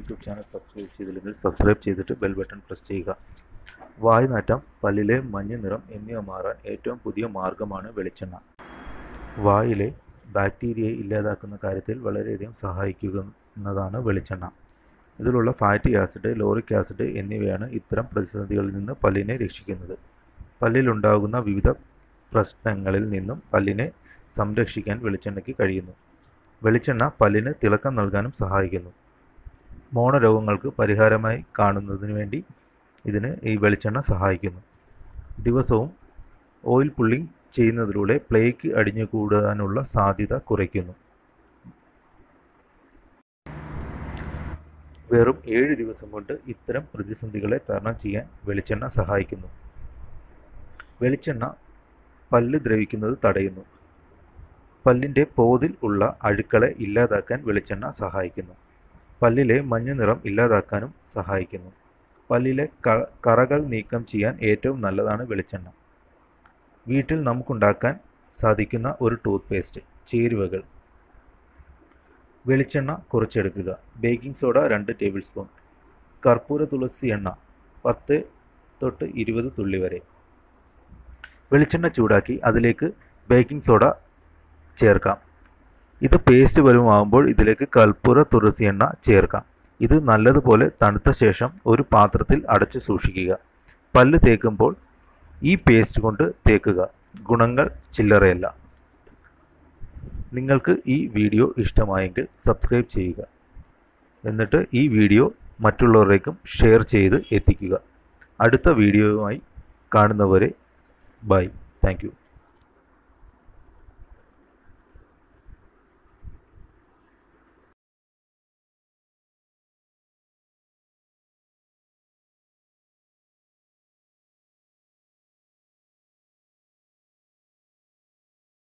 YouTube channel subscribe ചെയ്തില്ലെങ്കിൽ subscribe ചെയ്തിട്ട് bell button press ചെയ്യുക വായുനാറ്റം പല്ലിലെ മഞ്ഞ നിറം എന്നിവ മാറാൻ ഏറ്റവും പുതിയ മാർഗമാണ് വെളിച്ചെണ്ണ വായിലെ ബാക്ടീരിയയെ ഇല്ലാതാക്കുന്ന കാര്യത്തിൽ വളരെയധികം സഹായിക്കുന്നതാണ് വെളിച്ചെണ്ണ ഇതിലുള്ള ഫാറ്റി ആസിഡ് ലോറിക് ആസിഡ് എന്നിവയാണ് ഇത്തരം പ്രതിസന്ധികളിൽ നിന്ന് പല്ലിനെ രക്ഷിക്കുന്നത് പല്ലിലുണ്ടാകുന്ന വിവിധ പ്രശ്നങ്ങളിൽ നിന്നും പല്ലിനെ സംരക്ഷിക്കാൻ വെളിച്ചെണ്ണയ്ക്ക് കഴിയുന്നു വെളിച്ചെണ്ണ പല്ലിന് തിളക്കം നൽകാനും സഹായിക്കുന്നു മോണരോഗങ്ങൾക്ക് പരിഹാരമായി കാണുന്നതിന് വേണ്ടി ഇതിന് ഈ വെളിച്ചെണ്ണ സഹായിക്കുന്നു ദിവസവും ഓയിൽ പുള്ളിങ് ചെയ്യുന്നതിലൂടെ പ്ലേക്ക് അടിഞ്ഞു കൂടാനുള്ള സാധ്യത കുറയ്ക്കുന്നു വെറും ഏഴ് ദിവസം കൊണ്ട് ഇത്തരം പ്രതിസന്ധികളെ തരണം ചെയ്യാൻ വെളിച്ചെണ്ണ സഹായിക്കുന്നു വെളിച്ചെണ്ണ പല്ല് ദ്രവിക്കുന്നത് തടയുന്നു പല്ലിൻ്റെ പോതിൽ ഉള്ള അഴുക്കളെ ഇല്ലാതാക്കാൻ വെളിച്ചെണ്ണ സഹായിക്കുന്നു പല്ലിലെ മഞ്ഞ നിറം ഇല്ലാതാക്കാനും സഹായിക്കുന്നു പല്ലിലെ കറകൾ നീക്കം ചെയ്യാൻ ഏറ്റവും നല്ലതാണ് വെളിച്ചെണ്ണ വീട്ടിൽ നമുക്കുണ്ടാക്കാൻ സാധിക്കുന്ന ഒരു ടൂത്ത് പേസ്റ്റ് ചേരുവകൾ വെളിച്ചെണ്ണ കുറച്ചെടുക്കുക ബേക്കിംഗ് സോഡ രണ്ട് ടേബിൾ സ്പൂൺ കർപ്പൂര തുളസി എണ്ണ പത്ത് തൊട്ട് ഇരുപത് തുള്ളി വരെ വെളിച്ചെണ്ണ ചൂടാക്കി അതിലേക്ക് ബേക്കിംഗ് സോഡ ചേർക്കാം ഇത് പേസ്റ്റ് പരുവമാകുമ്പോൾ ഇതിലേക്ക് കൽപ്പൂര തുളസി എണ്ണ ചേർക്കാം ഇത് നല്ലതുപോലെ തണുത്ത ശേഷം ഒരു പാത്രത്തിൽ അടച്ചു സൂക്ഷിക്കുക പല്ല് തേക്കുമ്പോൾ ഈ പേസ്റ്റ് കൊണ്ട് തേക്കുക ഗുണങ്ങൾ ചില്ലറയല്ല നിങ്ങൾക്ക് ഈ വീഡിയോ ഇഷ്ടമായെങ്കിൽ സബ്സ്ക്രൈബ് ചെയ്യുക എന്നിട്ട് ഈ വീഡിയോ മറ്റുള്ളവരിലേക്കും ഷെയർ ചെയ്ത് എത്തിക്കുക അടുത്ത വീഡിയോയുമായി കാണുന്നവരെ ബൈ താങ്ക്